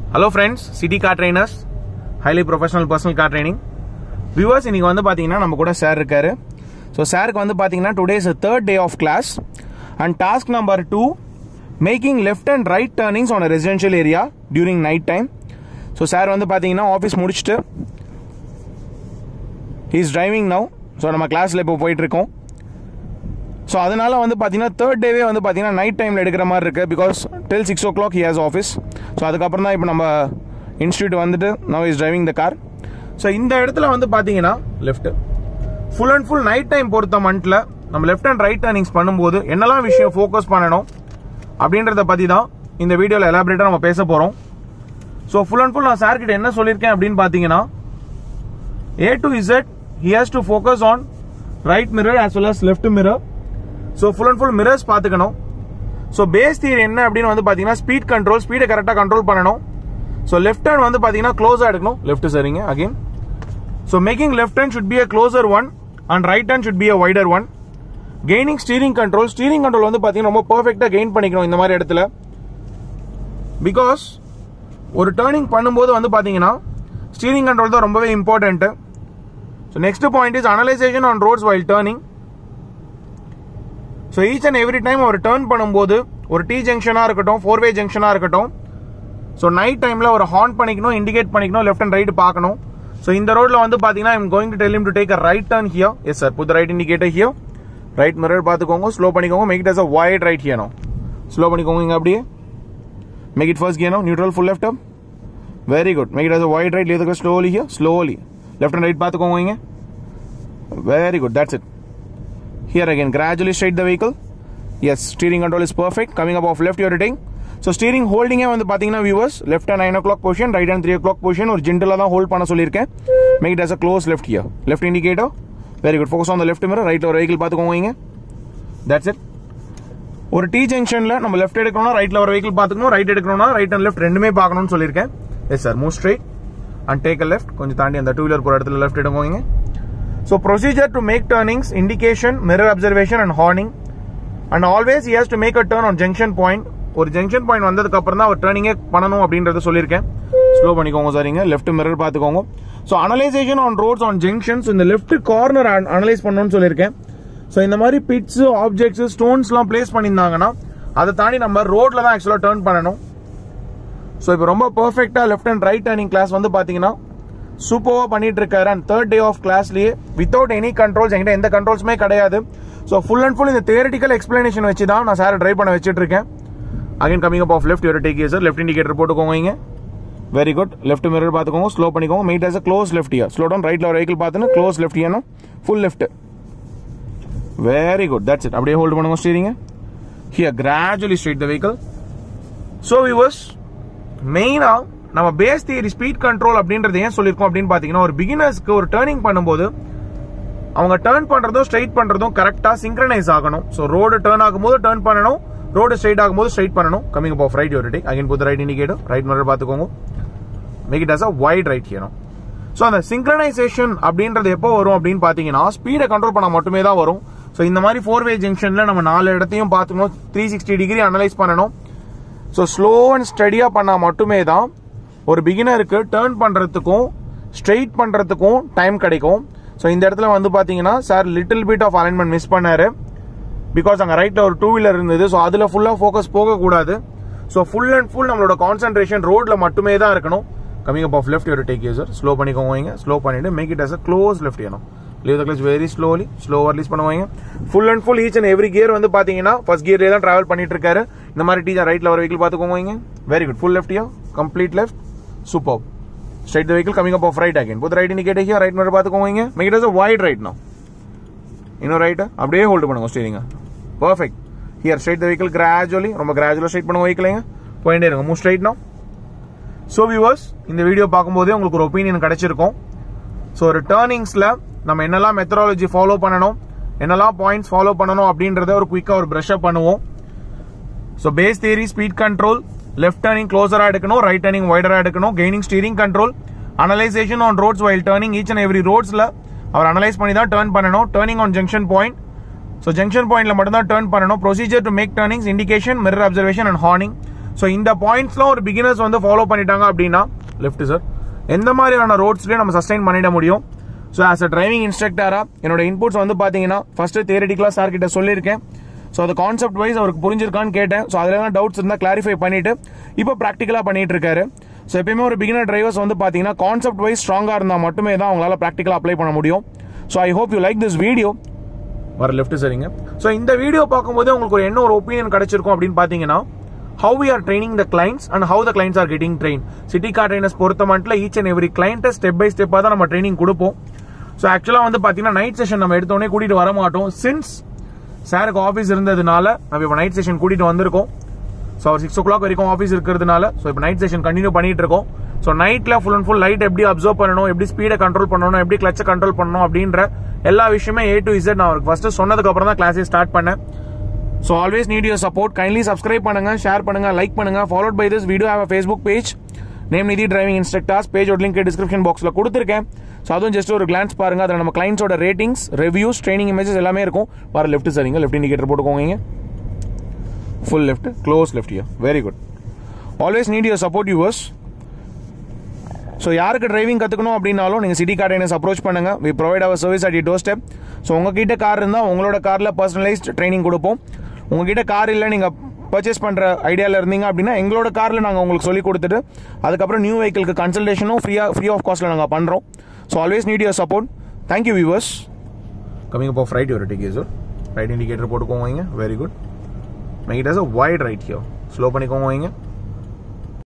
Hello friends city car trainers highly professional personal car training viewers இன்னைக்கு வந்து பார்த்தீங்கன்னா நம்ம கூட சார் இருக்காரு ஸோ சாருக்கு வந்து பார்த்தீங்கன்னா today's third day of class and task number two making left and right turnings on residential area during night time so sir வந்து பார்த்தீங்கன்னா ஆஃபீஸ் முடிச்சுட்டு இஸ் டிரைவிங் நவ் ஸோ நம்ம கிளாஸில் இப்போ போயிட்டுருக்கோம் ஸோ அதனால வந்து பார்த்தீங்கன்னா தேர்ட் டேவே வந்து பார்த்தீங்கன்னா நைட் டைமில் எடுக்கிற மாதிரி இருக்குது because till six o'clock he has office so அதுக்கப்புறம் தான் இப்போ நம்ம இன்ஸ்டியூட் வந்துட்டு now is driving the car so இந்த இடத்துல வந்து பார்த்தீங்கன்னா left full and full night time பொறுத்த மந்த்தில் நம்ம லெஃப்ட் அண்ட் ரைட் டர்னிங்ஸ் பண்ணும்போது என்னெல்லாம் விஷயம் ஃபோக்கஸ் பண்ணணும் அப்படின்றத பற்றி தான் இந்த வீடியோவில் எலாபரேட்டாக நம்ம பேச போகிறோம் ஸோ ஃபுல் அண்ட் ஃபுல் நான் சார் கிட்ட என்ன சொல்லியிருக்கேன் அப்படின்னு பார்த்தீங்கன்னா A to Z he has to focus on right mirror as well as left mirror so full and full mirrors பார்த்துக்கணும் ஸோ பேஸ் தியரி என்ன அப்படின்னு வந்து பார்த்தீங்கன்னா ஸ்பீட் கண்ட்ரோல் ஸ்பீடை கரெக்டாக கண்ட்ரோல் பண்ணணும் ஸோ லெஃப்ட் ஹேண்ட் வந்து பார்த்தீங்கன்னா க்ளோஸாக எடுக்கணும் லெஃப்ட் சரிங்க again so making left hand should be a closer one and right hand should be a wider one gaining steering control steering control வந்து பார்த்தீங்கன்னா ரொம்ப பர்ஃபெக்டாக கெயின் பண்ணிக்கணும் இந்த மாதிரி இடத்துல பிகாஸ் ஒரு டேர்னிங் பண்ணும்போது வந்து பார்த்தீங்கன்னா ஸ்டீரிங் கண்ட்ரோல் தான் ரொம்பவே important so next point is analysation on roads while turning so each and every time ஒரு டேர்ன் பண்ணும்போது ஒரு டி ஜங்ஷனாக இருக்கட்டும் ஃபோர் வே ஜங்ஷனாக இருக்கட்டும் ஸோ நைட் டைமில் ஒரு ஹார்ன் பண்ணிக்கணும் இண்டிகேட் பண்ணிக்கணும் லெஃப்ட் அண்ட் ரைட் பார்க்கணும் ஸோ இந்த ரோட்டில் வந்து பார்த்தீங்கன்னா I'm going to tell him to take a right turn here yes sir put right indicator here right mirror பார்த்துக்கோங்க ஸ்லோ பண்ணிக்கோங்க make it as a wide right ஹியனோ slow பண்ணிக்கோங்க இங்கே அப்படியே மேக் இட் ஃபர்ஸ்ட் கியனோ neutral full left very good make it as a wide right லேதுக்கு slowly here slowly left and right பார்த்துக்கோங்க இங்கே very good that's it Here again, gradually straight the vehicle. Yes, steering control is perfect. Coming up off left, you're rotating. So steering ஹோல்டிங்கே வந்து பார்த்தீங்கன்னா viewers left nine o'clock position right and three o'clock position ஒரு ஜென்டலாக தான் hold பண்ண சொல்லியிருக்கேன் make it as a close left here left indicator very good focus on the left mirror ரைட்டில் ஒரு வெஹிக்கிள் பார்த்துக்கோங்க இங்க தட்ஸ் இட் ஒரு டி ஜங்ஷனில் நம்ம லெஃப்ட் எடுக்கணும்னா ரைட்டில் ஒரு வெஹிக்கிள் பார்த்துக்கணும் ரைட் எடுக்கணும்னா ரைட் அண்ட் லெஃப்ட் ரெண்டுமே பார்க்கணும்னு சொல்லியிருக்கேன் yes sir move straight and take a left கொஞ்சம் தாண்டி அந்த டூ வீலர் போகிற இடத்துல லெஃப்ட் எடுக்கோங்க So procedure to make turnings, indication, mirror observation and horning. And always he has to make a turn on junction point. ஒரு junction point வந்ததுக்கு அப்புறம் தான் அவர் டேர்னிங்கே பண்ணணும் அப்படின்றத சொல்லியிருக்கேன் ஸ்லோ பண்ணிக்கோங்க சரிங்க லெஃப்ட் மிரர் பார்த்துக்கோங்க so analysation on roads on junctions இந்த லெஃப்ட் கார்னர் அனலைஸ் பண்ணணும்னு சொல்லியிருக்கேன் ஸோ இந்த மாதிரி பிட்ஸ் ஆப்ஜெக்ட்ஸ் ஸ்டோன்ஸ்லாம் பிளேஸ் பண்ணியிருந்தாங்கன்னா அதை தாண்டி நம்ம ரோட்ல தான் ஆக்சுவலாக டேர்ன் பண்ணணும் ஸோ இப்போ ரொம்ப பர்ஃபெக்டாக left and right turning class வந்து பார்த்தீங்கன்னா சூப்பராக பண்ணிட்டு இருக்காரு அண்ட் தேர்ட் டே ஆஃப் கிளாஸ்லயே வித்தவுட் எனி கண்ட்ரோல்ஸ் என்கிட்ட எந்த கண்ட்ரோல்ஸுமே கிடையாது ஸோ ஃபுல் அண்ட் ஃபுல் இந்த தியரிட்டிக்கல் எக்ஸ்பிளனேஷன் வச்சு தான் நான் சார் ட்ரை பண்ண வச்சுட்டு இருக்கேன் again coming up of left your take sir left indicator போட்டுக்கோங்க இங்க வெரி குட் லெஃப்ட் மிரர் பார்த்துக்கோங்க ஸ்லோ பண்ணிக்கோங்க meet as a close left here slow down ரைட்ல ஒரு வெஹிக்கிள் பார்த்துன்னு க்ளோஸ் லெஃப்ட் இயனும் full left very good that's it அப்படியே hold பண்ணுங்க ஸ்டீரிங்க here gradually straight the vehicle so viewers மெயினாக நம்ம பேஸ் தியரி ஸ்பீட் கண்ட்ரோல் அப்படின்றது ஏன் சொல்லியிருக்கோம் அப்படின்னு பார்த்தீங்கன்னா ஒரு பிகினர்ஸ்க்கு ஒரு டேர்னிங் பண்ணும்போது அவங்க டேர்ன் பண்றதும் ஸ்ட்ரைட் பண்றதும் கரெக்டாக சிங்க்ரனைஸ் ஆகணும் ஸோ ரோடு டேர்ன் ஆகும்போது டேர்ன் பண்ணணும் ரோடு ஸ்ட்ரைட் ஆகும்போது ஸ்ட்ரைட் பண்ணணும் coming up of right your take again put right indicator right mirror பார்த்துக்கோங்க make it as a wide right ஹியரும் ஸோ அந்த சிங்க்ரனைசேஷன் அப்படின்றது எப்போ வரும் அப்படின்னு பார்த்தீங்கன்னா ஸ்பீடை கண்ட்ரோல் பண்ண மட்டுமே தான் வரும் ஸோ இந்த மாதிரி ஃபோர் வே ஜங்ஷனில் நம்ம நாலு இடத்தையும் பார்த்துக்கணும் த்ரீ சிக்ஸ்டி டிகிரி அனலைஸ் பண்ணணும் ஸோ ஸ்லோ அண்ட் ஸ்டடியாக பண்ணால் மட்டுமே தான் ஒரு பிகினருக்கு டேர்ன் பண்ணுறதுக்கும் ஸ்ட்ரெயிட் பண்ணுறதுக்கும் டைம் கிடைக்கும் ஸோ இந்த இடத்துல வந்து பார்த்தீங்கன்னா sir little bit of alignment miss பண்ணாரு பிகாஸ் அங்கே ரைட்டில் ஒரு டூ வீலர் இருந்தது ஸோ அதில் ஃபுல்லாக ஃபோக்கஸ் போகக்கூடாது ஸோ ஃபுல் அண்ட் ஃபுல் நம்மளோட கான்சன்ட்ரேஷன் ரோட்டில் மட்டுமே தான் இருக்கணும் coming up of left your take user slow பண்ணிக்கோங்க ஸ்லோ பண்ணிட்டு make it as a close left ஏனும் leave the clutch very slowly slower release பண்ணுவாங்க full and full each and every gear வந்து பார்த்தீங்கன்னா ஃபர்ஸ்ட் கியர்லேயே தான் ட்ராவல் பண்ணிட்டு இருக்காரு இந்த மாதிரி டீச்சர் ரைட்டில் ஒரு வெஹிக்கிள் பார்த்துக்கோங்க very good full left yeah complete left super straight the vehicle coming up of right again put right indicate here right மேலே பார்த்துக்கோங்க make it as a wide right no இன்னும் ரைட்டு அப்படியே hold பண்ணுங்க ஸ்டீரிங்க perfect here straight the vehicle gradually ரொம்ப கிராஜுவலாக straight பண்ணுங்க வெஹிக்கிளைங்க போயிட்டே இருங்க move straight no so viewers இந்த வீடியோ பார்க்கும்போதே உங்களுக்கு ஒரு ஒப்பீனியன் கிடைச்சிருக்கும் ஸோ ஒரு டேர்னிங்ஸில் நம்ம என்னெல்லாம் மெத்தடாலஜி ஃபாலோ பண்ணணும் என்னெல்லாம் பாயிண்ட்ஸ் ஃபாலோ பண்ணணும் அப்படின்றத ஒரு குயிக்காக ஒரு ப்ரஷ் அப் பண்ணுவோம் so base theory speed control left turning க்ளோசராக எடுக்கணும் ரைட் டர்னிங் வைடராக எடுக்கணும் gaining steering control analysation on roads while turning each and every ரோட்ஸில் அவர் அனலைஸ் பண்ணி தான் டர்ன் பண்ணணும் turning on junction point so junction பாயிண்ட்ல மட்டும் தான் டர்ன் பண்ணணும் procedure to make turnings indication mirror observation and horning so இந்த பாயிண்ட்ஸ்லாம் ஒரு பிகினர்ஸ் வந்து ஃபாலோ பண்ணிட்டாங்க அப்படின்னா லெஃப்ட் சார் எந்த மாதிரியான ரோட்ஸ்லேயும் நம்ம சஸ்டைன் பண்ணிட முடியும் ஸோ ஆஸ் அ டிரைவிங் இன்ஸ்ட்ரக்டரா என்னோட இன்புட்ஸ் வந்து பார்த்தீங்கன்னா ஃபர்ஸ்ட் தியரட்டிக்கலாக சார் கிட்ட சொல்லியிருக்கேன் ஸோ அது கான்செப்ட் வைஸ் அவருக்கு புரிஞ்சிருக்கான்னு கேட்டேன் ஸோ அதில் டவுட்ஸ் இருந்தால் கிளாரிஃபை பண்ணிட்டு இப்போ ப்ராக்டிக்கலாக பண்ணிட்டு இருக்காரு ஸோ எப்பயுமே ஒரு பிகினர் டிரைவர்ஸ் வந்து பார்த்தீங்கன்னா கான்செப்ட் வைஸ் ஸ்ட்ராங்காக இருந்தால் மட்டுமே தான் அவங்களால ப்ராக்டிக்கலாக அப்ளை பண்ண முடியும் so I hope you like this video வர லெஃப்ட் சரிங்க ஸோ இந்த வீடியோ பார்க்கும்போது உங்களுக்கு ஒரு என்ன ஒரு ஒப்பீனியன் கிடைச்சிருக்கும் அப்படின்னு பார்த்தீங்கன்னா how we are training the clients and how the clients are getting trained city car trainers பொறுத்த மட்டும் ஈச் அண்ட் எவ்ரி கிளைண்ட்டை ஸ்டெப் பை ஸ்டெப்பாக தான் நம்ம ட்ரைனிங் கொடுப்போம் ஸோ ஆக்சுவலாக வந்து பார்த்தீங்கன்னா நைட் செஷன் நம்ம எடுத்தோடனே கூட்டிகிட்டு வர மாட்டோம் சின்ஸ் சாருக்கு ஆஃபீஸ் இருந்ததுனால நம்ம இப்போ நைட் செஷன் கூட்டிகிட்டு வந்திருக்கோம் ஸோ அவர் சிக்ஸ் ஓ கிளாக் வரைக்கும் ஆஃபீஸ் இருக்கிறதுனால ஸோ இப்போ நைட் செஷன் கண்டினியூ பண்ணிட்டு இருக்கோம் ஸோ நைட்டில் ஃபுல் அண்ட் ஃபுல் லைட் எப்படி அப்சர்வ் பண்ணணும் எப்படி ஸ்பீடை கண்ட்ரோல் பண்ணணும் எப்படி கிளச்சை கண்ட்ரோல் பண்ணணும் அப்படின்ற எல்லா விஷயமே ஏ டு இசட் நான் அவருக்கு ஃபர்ஸ்ட் சொன்னதுக்கு அப்புறம் தான் கிளாஸே ஸ்டார்ட் பண்ணேன் so always need your support kindly subscribe பண்ணுங்க ஷேர் பண்ணுங்க லைக் பண்ணுங்க followed by this video have Facebook page name Nidhi driving instructors page ஒரு லிங்க் டிஸ்கிரிப்ஷன் பாக்ஸில் கொடுத்துருக்கேன் ஸோ அதுவும் ஜஸ்ட் ஒரு கிளான்ஸ் பாருங்க அதில் நம்ம கிளைண்ட்ஸோட ரேட்டிங்ஸ் ரிவ்யூஸ் ட்ரைனிங் இமேஜஸ் எல்லாமே இருக்கும் வர லெஃப்ட் சரிங்க லெஃப்ட் இண்டிகேட்டர் போட்டுக்கோங்க full left close left here very good always need your support viewers so யாருக்கு டிரைவிங் கற்றுக்கணும் அப்படின்னாலும் நீங்கள் சிட்டி கார் ட்ரைனர்ஸ் அப்ரோச் பண்ணுங்க we provide our service at door step so உங்ககிட்ட கார் இருந்தால் உங்களோட காரில் பர்சனலைஸ்ட் ட்ரைனிங் கொடுப்போம் உங்ககிட்ட கார் இல்லை நீங்கள் பர்ச்சேஸ் பண்ணுற ஐடியாவில் இருந்தீங்க அப்படின்னா எங்களோட காரில் நாங்கள் உங்களுக்கு சொல்லி கொடுத்துட்டு அதுக்கப்புறம் நியூ வெஹிக்கிளுக்கு கன்சல்டேஷனும் ஃப்ரீயாக ஃப்ரீ ஆஃப் காஸ்ட்டில் நாங்கள் பண்ணுறோம் so always need your support thank you viewers coming up of right your take sir right indicator போட்டுக்கோங்க very good make it as a wide right here slow பண்ணிக்கோங்க வைங்க